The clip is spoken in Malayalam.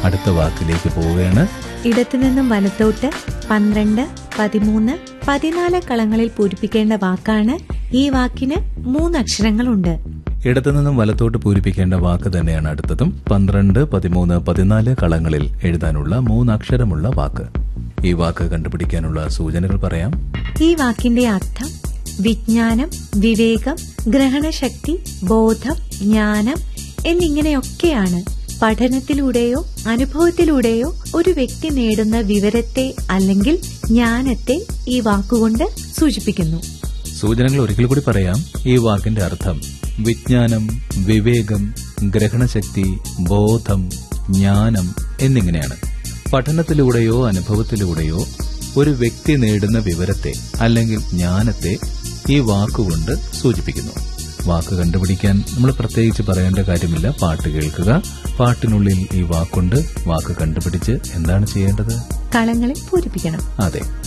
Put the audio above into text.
അടുത്ത വാക്കിലേക്ക് പോവുകയാണ് ഇടത്തുനിന്നും വലത്തോട്ട് പന്ത്രണ്ട് പതിമൂന്ന് പതിനാല് കളങ്ങളിൽ പൂരിപ്പിക്കേണ്ട വാക്കാണ് ഈ വാക്കിന് മൂന്നക്ഷരങ്ങളുണ്ട് ഇടത്തു നിന്നും വലത്തോട്ട് പൂരിപ്പിക്കേണ്ട വാക്ക് തന്നെയാണ് അടുത്തതും പന്ത്രണ്ട് പതിമൂന്ന് പതിനാല് കളങ്ങളിൽ എഴുതാനുള്ള മൂന്നക്ഷരമുള്ള വാക്ക് ഈ വാക്ക് കണ്ടുപിടിക്കാനുള്ള സൂചനകൾ പറയാം ഈ വാക്കിന്റെ അർത്ഥം വിജ്ഞാനം വിവേകം ഗ്രഹണശക്തി ബോധം ജ്ഞാനം എന്നിങ്ങനെയൊക്കെയാണ് പഠനത്തിലൂടെയോ അനുഭവത്തിലൂടെയോ ഒരു വ്യക്തി നേടുന്ന വിവരത്തെ അല്ലെങ്കിൽ ജ്ഞാനത്തെ ഈ വാക്കുകൊണ്ട് സൂചിപ്പിക്കുന്നു സൂചനകൾ ഒരിക്കൽ കൂടി പറയാം ഈ വാക്കിന്റെ അർത്ഥം വിജ്ഞാനം വിവേകം ഗ്രഹണശക്തി ബോധം ജ്ഞാനം എന്നിങ്ങനെയാണ് പഠനത്തിലൂടെയോ അനുഭവത്തിലൂടെയോ ഒരു വ്യക്തി നേടുന്ന വിവരത്തെ അല്ലെങ്കിൽ ജ്ഞാനത്തെ ഈ വാക്കുകൊണ്ട് സൂചിപ്പിക്കുന്നു വാക്ക് കണ്ടുപിടിക്കാൻ നമ്മൾ പ്രത്യേകിച്ച് പറയേണ്ട കാര്യമില്ല പാട്ട് കേൾക്കുക പാട്ടിനുള്ളിൽ ഈ വാക്കുണ്ട് വാക്ക് കണ്ടുപിടിച്ച് എന്താണ് ചെയ്യേണ്ടത് കളങ്ങളിൽ പൂരിപ്പിക്കണം അതെ